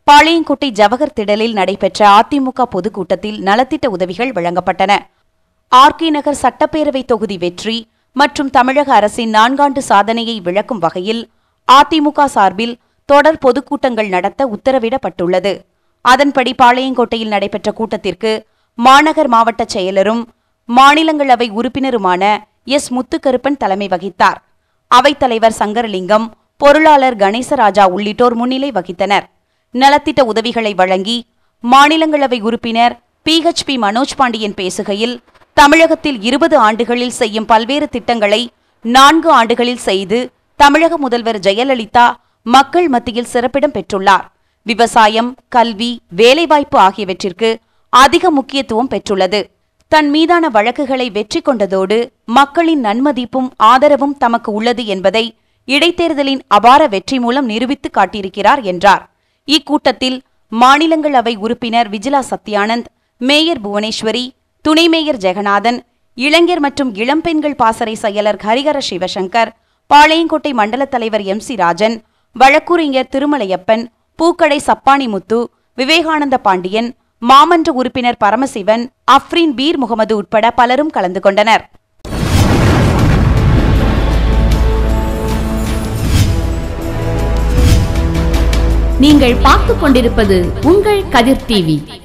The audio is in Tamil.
பாளையங்கோட்டை ஜவஹர் திடலில் நடைபெற்ற அதிமுக பொதுக்கூட்டத்தில் நலத்திட்ட உதவிகள் வழங்கப்பட்டன ஆர்கே நகர் சட்டப்பேரவை தொகுதி வெற்றி மற்றும் தமிழக அரசின் நான்காண்டு சாதனையை விளக்கும் வகையில் அதிமுக சார்பில் தொடர் பொதுக்கூட்டங்கள் நடத்த உத்தரவிடப்பட்டுள்ளது அதன்படி பாளையங்கோட்டையில் நடைபெற்ற கூட்டத்திற்கு மாநகர் மாவட்ட செயலரும் மாநிலங்களவை உறுப்பினருமான எஸ் முத்துக்கருப்பன் தலைமை வகித்தார் அவைத்தலைவர் சங்கரலிங்கம் பொருளாளர் கணேசராஜா உள்ளிட்டோர் முன்னிலை வகித்தனர் நலத்திட்ட உதவிகளை வழங்கி மாநிலங்களவை உறுப்பினர் பிஹெச்பி மனோஜ் பாண்டியன் பேசுகையில் தமிழகத்தில் இருபது ஆண்டுகளில் செய்யும் பல்வேறு திட்டங்களை நான்கு ஆண்டுகளில் செய்து தமிழக முதல்வர் ஜெயலலிதா மக்கள் மத்தியில் சிறப்பிடம் பெற்றுள்ளார் விவசாயம் கல்வி வேலைவாய்ப்பு ஆகியவற்றிற்கு அதிக முக்கியத்துவம் பெற்றுள்ளது தன் மீதான வழக்குகளை வெற்றி கொண்டதோடு மக்களின் நன்மதிப்பும் ஆதரவும் தமக்கு உள்ளது என்பதை இடைத்தேர்தலின் அபார வெற்றி மூலம் நிரூபித்து காட்டியிருக்கிறார் என்றார் இக்கூட்டத்தில் மாநிலங்களவை உறுப்பினர் விஜிலா சத்யானந்த் மேயர் புவனேஸ்வரி துணை மேயர் ஜெகநாதன் இளைஞர் மற்றும் இளம்பெண்கள் பாசறை செயலர் ஹரிஹர சிவசங்கர் பாளையங்கோட்டை மண்டல தலைவர் எம் சி ராஜன் வழக்குரைஞர் திருமலையப்பன் பூக்கடை சப்பானிமுத்து விவேகானந்த பாண்டியன் மாமன்ற உறுப்பினர் பரமசிவன் அஃப்ரீன் பீர் முகமது உட்பட பலரும் கலந்து கொண்டனர் நீங்கள் பார்த்துக் கொண்டிருப்பது உங்கள் கதிர் டிவி